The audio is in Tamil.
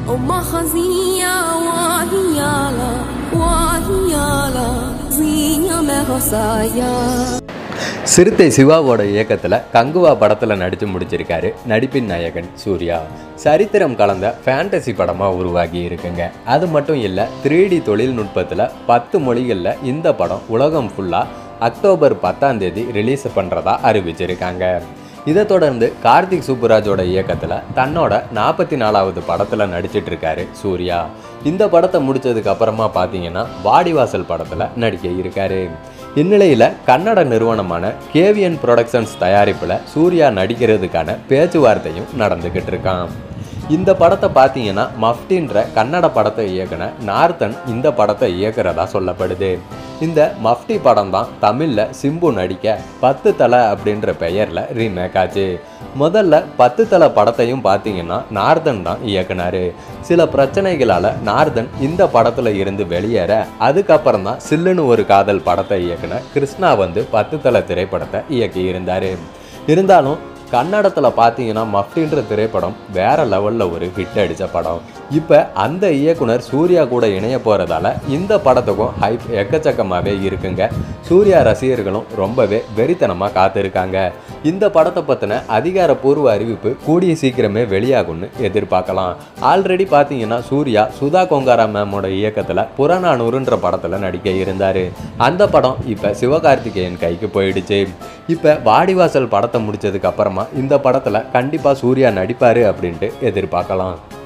وما خزية وهيالا وهيالا زينة ما خصايا சிறுத்தை சிவாவோட இயக்கத்தில் கங்குவா படத்தில் நடித்து முடிச்சிருக்காரு நடிப்பின் நாயகன் சூர்யா சரித்திரம் கலந்த ஃபேண்டசி படமாக உருவாகி இருக்குங்க அது மட்டும் இல்லை த்ரீ டி தொழில்நுட்பத்தில் பத்து மொழிகளில் இந்த படம் உலகம் ஃபுல்லாக அக்டோபர் பத்தாம் தேதி ரிலீஸ் பண்ணுறதா அறிவிச்சிருக்காங்க இதை தொடர்ந்து கார்த்திக் சுப்புராஜோட இயக்கத்தில் தன்னோட நாற்பத்தி நாலாவது படத்தில் நடிச்சிட்டு இருக்காரு சூர்யா இந்த படத்தை முடிச்சதுக்கு அப்புறமா பார்த்தீங்கன்னா வாடிவாசல் படத்தில் நடிக்க இருக்காரு இந்நிலையில் கன்னட நிறுவனமான கேவிஎன் ப்ரொடக்ஷன்ஸ் தயாரிப்பில் சூர்யா நடிக்கிறதுக்கான பேச்சுவார்த்தையும் நடந்துக்கிட்டு இருக்கான் இந்த படத்தை பார்த்தீங்கன்னா மஃப்டின்ற கன்னட படத்தை இயக்குன நார்த்தன் இந்த படத்தை இயக்குறதா சொல்லப்படுது இந்த மஃப்டி படம் தான் தமிழில் சிம்பு நடிக்க பத்து தலை அப்படின்ற பெயரில் ரீமேக் ஆச்சு முதல்ல பத்து தலை படத்தையும் பார்த்தீங்கன்னா நார்தன் தான் இயக்குனாரு சில பிரச்சனைகளால் நார்தன் இந்த படத்தில் இருந்து வெளியேற அதுக்கப்புறம் தான் சில்லுன்னு ஒரு காதல் படத்தை இயக்குன கிருஷ்ணா வந்து பத்து தலை திரைப்படத்தை இயக்கி இருந்தார் இருந்தாலும் கன்னடத்தில் பார்த்தீங்கன்னா மஃப்டின்ற திரைப்படம் வேற லெவலில் ஒரு ஹிட் அடித்த படம் இப்போ அந்த இயக்குனர் சூர்யா கூட இணைய போகிறதால இந்த படத்துக்கும் ஹைப் எக்கச்சக்கமாகவே இருக்குங்க சூர்யா ரசிகர்களும் ரொம்பவே வெறித்தனமாக காத்திருக்காங்க இந்த படத்தை பற்றின அதிகாரப்பூர்வ அறிவிப்பு கூடிய சீக்கிரமே வெளியாகும்னு எதிர்பார்க்கலாம் ஆல்ரெடி பார்த்தீங்கன்னா சூர்யா சுதா கொங்காரா மேமோட இயக்கத்தில் புறநானூறுன்ற படத்தில் நடிக்க இருந்தார் அந்த படம் இப்போ சிவகார்த்திகேயன் கைக்கு போயிடுச்சு இப்போ வாடிவாசல் படத்தை முடிச்சதுக்கு அப்புறமா இந்த படத்தில் கண்டிப்பாக சூர்யா நடிப்பார் அப்படின்ட்டு எதிர்பார்க்கலாம்